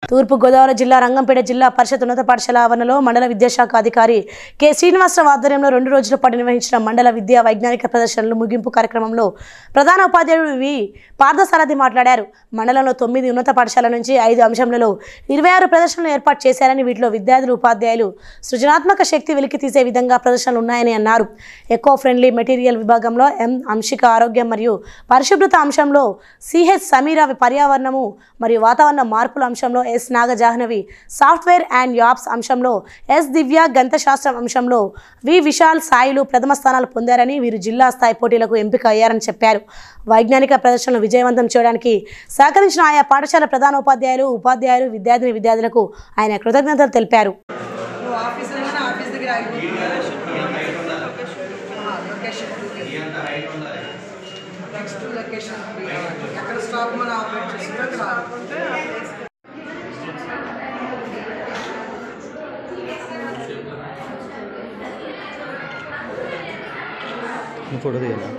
తూర్పు గోదావరి జిల్లా రంగంపేట జిల్లా పరిషత్ ఉన్నత పాఠశాల ఆవరణలో మండల విద్యాశాఖ అధికారి కె శ్రీనివాసరావు ఆధ్వర్యంలో రెండు రోజుల పాటు నిర్వహించిన మండల విద్యా వైజ్ఞానిక ప్రదర్శనలు ముగింపు కార్యక్రమంలో ప్రధాన ఉపాధ్యాయుడు వి పార్థసారథి మాట్లాడారు మండలంలో తొమ్మిది ఉన్నత పాఠశాల నుంచి ఐదు అంశంలలో ఇరవై ఆరు ప్రదర్శనలు ఏర్పాటు చేశారని వీటిలో విద్యార్థులు ఉపాధ్యాయులు సృజనాత్మక శక్తి వెలికి తీసే విధంగా ప్రదర్శనలు ఉన్నాయని అన్నారు ఎకో ఫ్రెండ్లీ మెటీరియల్ విభాగంలో ఎం అంశిక ఆరోగ్యం మరియు పరిశుభ్రత అంశంలో సిహెచ్ సమీర పర్యావరణము మరియు వాతావరణ మార్పుల అంశంలో S Nagajahnavi software and apps అంశంలో ఎస్ దివ్య గంతశాస్త్రం అంశంలో వి విశాల్ సాయిలు ప్రథమ స్థానాలు పొందారని వీరు జిల్లా స్థాయి పోటీలకు ఎంపిక అయ్యారని చెప్పారు వైజ్ఞానిక ప్రదర్శనలు విజయవంతం చేయడానికి సహకరించిన ఆయా పాఠశాల ప్రధానోపాధ్యాయులు ఉపాధ్యాయులు విద్యార్థిని విద్యార్థులకు ఆయన కృతజ్ఞతలు తెలిపారు నువ్వు ఆఫీస్ అయినా ఆఫీస్ దగ్గర ఆగిపోతున్నా లొకేషన్ నెక్స్ట్ లొకేషన్ ఎక్కడ స్టాప్ మనం ఆపరేట్ చేస్తుందో అక్కడ ఆపుకుంటే నువ్వు ఫోటో తీయాలా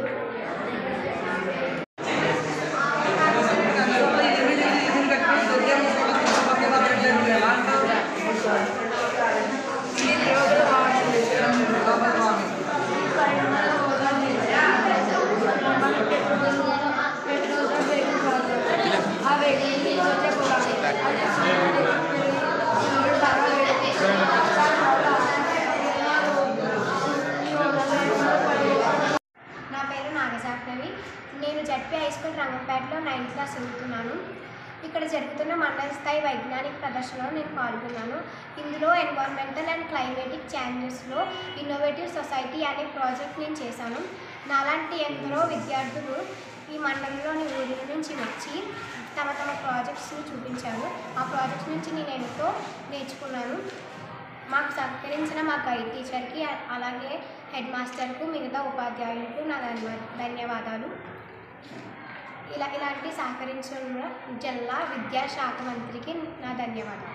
నా పేరు నాగజాహ్నవి నేను జడ్పీ హై స్కూల్ రంగంపేటలో నైన్త్ క్లాస్ చదువుతున్నాను ఇక్కడ జరుగుతున్న మండల స్థాయి వైజ్ఞానిక ప్రదర్శనలో నేను పాల్గొన్నాను ఇందులో ఎన్వైర్మెంటల్ అండ్ క్లైమేటిక్ చేంజెస్లో ఇన్నోవేటివ్ సొసైటీ అనే ప్రాజెక్ట్ నేను చేశాను నాలాంటి ఎందరో విద్యార్థులు ఈ మండలంలోని ఊరిల నుంచి వచ్చి తమ తమ ప్రాజెక్ట్స్ని చూపించారు ఆ ప్రాజెక్ట్స్ నుంచి నేను ఎంతో నేర్చుకున్నాను మాకు సహకరించిన మా గైడ్ టీచర్కి అ- అలాగే హెడ్ మాస్టర్కు మిగతా ఉపాధ్యాయులకు నా ధన్యవా- ధన్యవాదాలు ఇలా ఇలాంటి సహకరించిన జిల్లా విద్యాశాఖ మంత్రికి నా ధన్యవాదాలు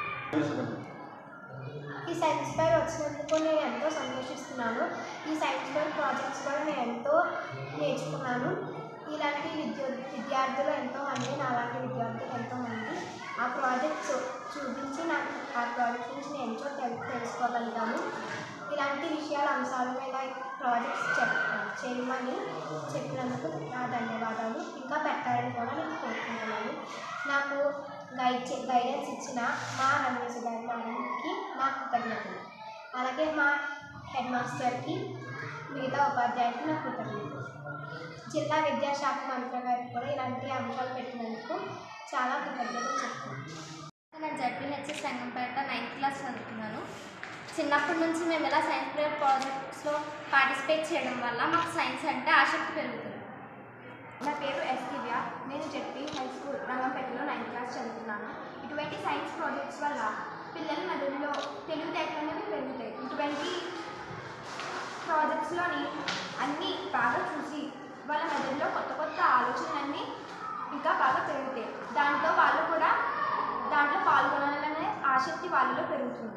ఈ సైన్స్ ఫైర్ వచ్చినందుకు నేను ఎంతో సంతోషిస్తున్నాను ఈ సైన్స్ ఫైర్ ప్రాజెక్ట్స్ కూడా నేను ఎంతో నేర్చుకున్నాను ఇలాంటి విద్యు విద్యార్థులు ఎంతోమంది నాలాంటి విద్యార్థులు ఎంతోమంది ఆ ప్రాజెక్ట్స్ చూపించి నాకు ఆ ప్రాజెక్ట్స్ నుంచి నేను ఎంతో తెలు తెలుసుకోగలిగాను ఇలాంటి విషయాల అంశాల మీద ప్రాజెక్ట్స్ చెప్ చేయమని చెప్పినందుకు నా ధన్యవాదాలు ఇంకా పెట్టాలని కూడా నేను కోరుకుంటున్నాను నాకు గైడ్ చే- గైడెన్స్ ఇచ్చిన మా రమేష్ గారి మేడంకి నా కృతజ్ఞతలు అలాగే మా హెడ్ మాస్టర్కి మిగతా ఉపాధ్యాయులకి నా కృతజ్ఞతలు జిల్లా విద్యాశాఖ మంత్రి గారికి కూడా ఇలాంటి అంశాలు పెట్టినందుకు చాలా కృతజ్ఞతలు చెప్తున్నాను నేను జడ్పీహెచ్ఎస్ రంగంపేట నైన్త్ క్లాస్ చదువుతున్నాను చిన్నప్పటి నుంచి మేము ఇలా సైన్స్ ప్రేయర్ ప్రాజెక్ట్స్లో పార్టిసిపేట్ చేయడం వల్ల మాకు సైన్స్ అంటే ఆసక్తి పెరుగుతుంది నా పేరు ఎస్ దివ్య నేను జెడ్పీ హై స్కూల్ రంగంపేటలో నైన్త్ క్లాస్ చదువుతున్నాను ఇటువంటి సైన్స్ ప్రాజెక్ట్స్ వల్ల పిల్లల మెదడులో తెలివితేటలు అనేవి పెరుగుతాయి ఇటువంటి ప్రాజెక్ట్స్లోని అన్నీ బాగా చూసి వాళ్ళ మెదడులో కొత్త కొత్త ఆలోచనలన్నీ ఇంకా బాగా పెరుగుతాయి దాంతో వాళ్ళు కూడా దాంట్లో పాల్గొనాలనే ఆసక్తి వాళ్ళలో పెరుగుతుంది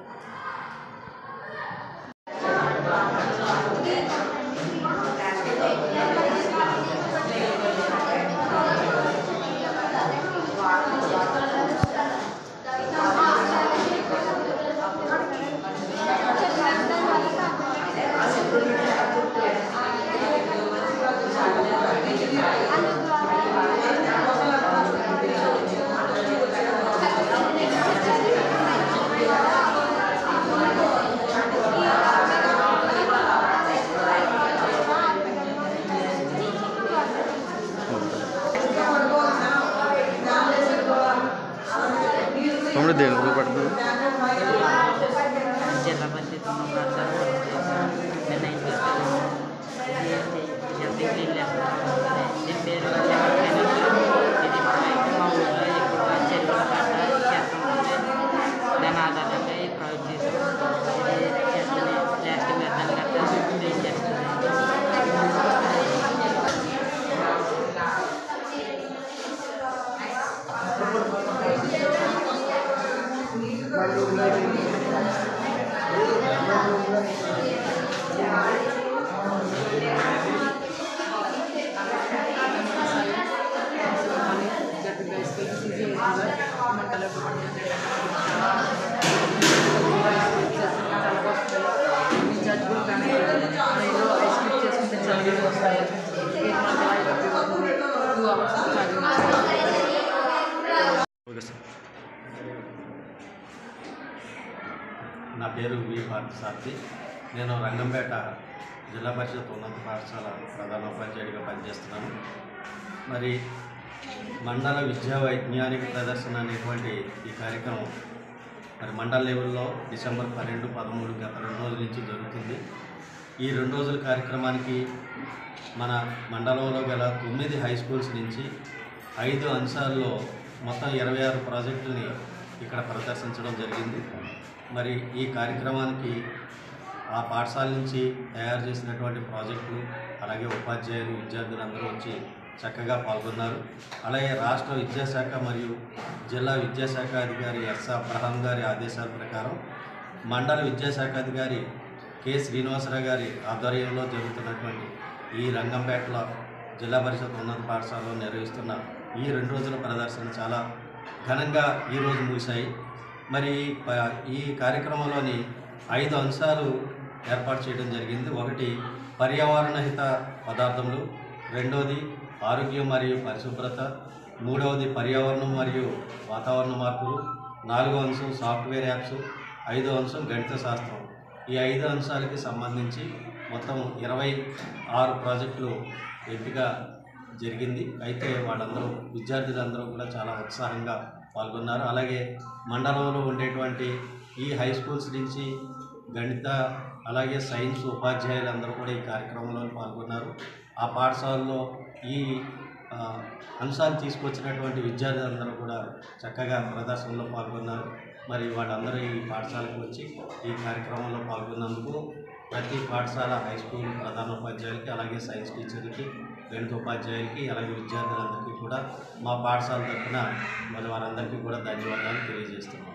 తమ్ముడు దేని పడుతుంది జిల్లా పరిషత్ ఉన్న ప్రాంతాలు నేను నైన్ క్లాస్ శబ్దకి దీని పేరు ఇది మా ఊళ్ళో ఎక్కువగా చెరువుల కట్ట చేస్తుంటుంది దాని ఆధారంగా ఈ ప్రాజెక్ట్ చేసాం ఇది చేస్తుంది ప్లాస్టిక్ వ్యర్థాలు కట్ట క్లీన్ చేస్తుంది మంటలు నా పేరు వి పార్థసారథి నేను రంగంపేట జిల్లా పరిషత్ ఉన్నత పాఠశాల ప్రధానోపాధ్యాయుడిగా పనిచేస్తున్నాను మరి మండల విద్యా వైజ్ఞానిక ప్రదర్శన అనేటువంటి ఈ కార్యక్రమం మరి మండల లెవెల్లో డిసెంబర్ పన్నెండు పదమూడు గత రెండు రోజుల నుంచి జరుగుతుంది ఈ రెండు రోజుల కార్యక్రమానికి మన మండలంలో గల తొమ్మిది హై స్కూల్స్ నుంచి ఐదు అంశాల్లో మొత్తం ఇరవై ఆరు ప్రాజెక్టులని ఇక్కడ ప్రదర్శించడం జరిగింది మరి ఈ కార్యక్రమానికి ఆ పాఠశాల నుంచి తయారు చేసినటువంటి ప్రాజెక్టులు అలాగే ఉపాధ్యాయులు విద్యార్థులందరూ వచ్చి చక్కగా పాల్గొన్నారు అలాగే రాష్ట్ర విద్యాశాఖ మరియు జిల్లా విద్యాశాఖ అధికారి ఎస్ అబ్రహాం గారి ఆదేశాల ప్రకారం మండల విద్యాశాఖ అధికారి కె శ్రీనివాసరావు గారి ఆధ్వర్యంలో జరుగుతున్నటువంటి ఈ రంగంపేటలో జిల్లా పరిషత్ ఉన్నత పాఠశాలలో నిర్వహిస్తున్న ఈ రెండు రోజుల ప్రదర్శన చాలా ఘనంగా ఈరోజు ముగిశాయి మరి ప- ఈ కార్యక్రమంలోని ఐదు అంశాలు ఏర్పాటు చేయడం జరిగింది ఒకటి పర్యావరణ హిత పదార్థములు రెండవది ఆరోగ్యం మరియు పరిశుభ్రత మూడవది పర్యావరణం మరియు వాతావరణ మార్పులు నాలుగో అంశం సాఫ్ట్వేర్ యాప్స్ ఐదో అంశం గణిత శాస్త్రం ఈ ఐదు అంశాలకి సంబంధించి మొత్తం ఇరవై ఆరు ప్రాజెక్టులు ఎంపిక జరిగింది అయితే వాళ్ళందరూ విద్యార్థులందరూ కూడా చాలా ఉత్సాహంగా పాల్గొన్నారు అలాగే మండలంలో ఉండేటువంటి ఈ హై స్కూల్స్ నుంచి గణిత అలాగే సైన్స్ ఉపాధ్యాయులందరూ కూడా ఈ కార్యక్రమంలో పాల్గొన్నారు ఆ పాఠశాలలో ఈ ఆ, అంశాలు తీసుకొచ్చినటువంటి విద్యార్థులందరూ కూడా చక్కగా ప్రదర్శనలో పాల్గొన్నారు మరి వాళ్ళందరూ ఈ పాఠశాలకు వచ్చి ఈ కార్యక్రమంలో పాల్గొన్నందుకు ప్రతి పాఠశాల హై స్కూల్ ప్రధానోపాధ్యాయులకి అలాగే సైన్స్ టీచర్లకి గణిత ఉపాధ్యాయులకి అలాగే విద్యార్థులందరికీ కూడా మా పాఠశాల తరఫున మరి వారందరికీ కూడా ధన్యవాదాలు తెలియజేస్తున్నాం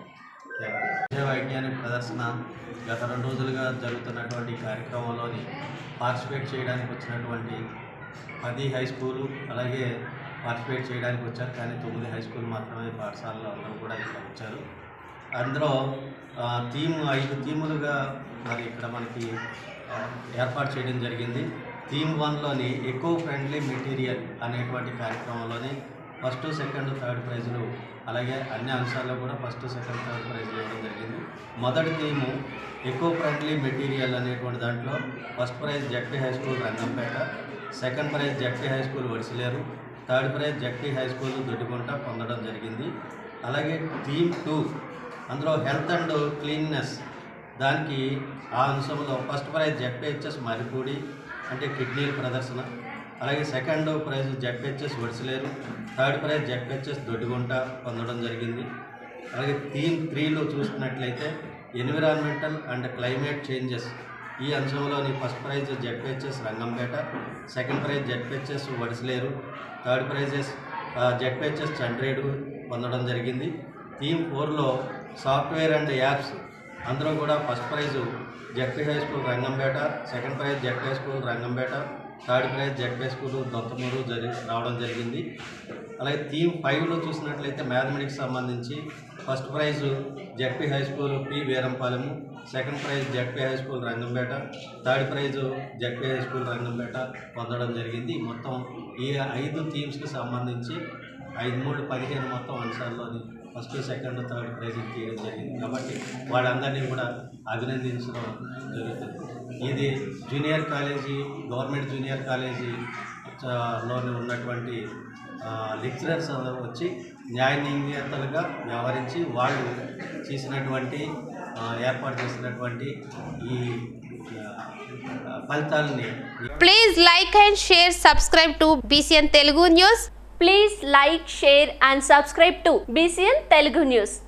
విద్యా వైజ్ఞానిక ప్రదర్శన గత రెండు రోజులుగా జరుగుతున్నటువంటి ఈ కార్యక్రమంలోని పార్టిసిపేట్ చేయడానికి వచ్చినటువంటి పది హై స్కూలు అలాగే పార్టిసిపేట్ చేయడానికి వచ్చారు కానీ తొమ్మిది హై స్కూల్ మాత్రమే పాఠశాలలో అందరూ కూడా ఇక్కడ వచ్చారు అందులో ఆ, థీమ్ ఐదు థీములుగా మరి ఇక్కడ మనకి ఆ, ఏర్పాటు చేయడం జరిగింది థీమ్ వన్లోని ఎకో ఫ్రెండ్లీ మెటీరియల్ అనేటువంటి కార్యక్రమంలోని ఫస్ట్ సెకండ్ థర్డ్ ప్రైజులు అలాగే అన్ని అంశాల్లో కూడా ఫస్ట్ సెకండ్ థర్డ్ ప్రైజులు ఇవ్వడం జరిగింది మొదటి థీము ఎకో ఫ్రెండ్లీ మెటీరియల్ అనేటువంటి దాంట్లో first prize ZP high school Rangampet second prize ZP high school Vadisileru third prize ZP high school Doddigunta పొందడం జరిగింది అలాగే థీమ్ టూ అందులో హెల్త్ అండ్ క్లీన్నెస్ దానికి ఆ అంశంలో ఫస్ట్ ప్రైజ్ జెడ్పిహెచ్ఎస్ మరిపూడి అంటే కిడ్నీల ప్రదర్శన అలాగే second prize ZPHS Vadisaleru third prize ZPHS Doddigunta పొందడం జరిగింది అలాగే థీమ్ త్రీలో చూసుకున్నట్లయితే ఎన్విరాన్మెంటల్ అండ్ క్లైమేట్ చేంజెస్ ఈ అంశంలోని first prize ZPHS Rangampet second prize ZPHS Vadisaleru third prizes ZPHS Chandredu పొందడం జరిగింది థీమ్ ఫోర్లో సాఫ్ట్వేర్ అండ్ యాప్స్ అందులో కూడా first prize ZP high school Rangampet second prize ZP high school Rangampet third prize ZP school Dontamuru జరి రావడం జరిగింది అలాగే థీమ్ ఫైవ్లో చూసినట్లయితే మ్యాథమెటిక్స్ సంబంధించి first prize ZP high school P Veerampalem second prize ZP high school Rangampet third prize ZP high school Rangampeta పొందడం జరిగింది మొత్తం ఈ ఐదు థీమ్స్కి సంబంధించి ఐదు మూడు పదిహేను మొత్తం అంశాల్లోని ఫస్ట్ సెకండ్ థర్డ్ ప్రైజ్ తీయడం జరిగింది కాబట్టి వాళ్ళందరినీ కూడా అభినందించడం జరుగుతుంది ఇది junior college government junior college ఆ, లోని ఉన్నటువంటి లెక్చరర్స్ వచ్చి న్యాయ నిర్ణేతలుగా వ్యవహరించి వాళ్ళు చేసినటువంటి ఆ, ఏర్పాటు చేసినటువంటి ఈ ఆ, ఫలితాలని Please like and share, subscribe to BCN Telugu News. Please like, share and subscribe to BCN Telugu News.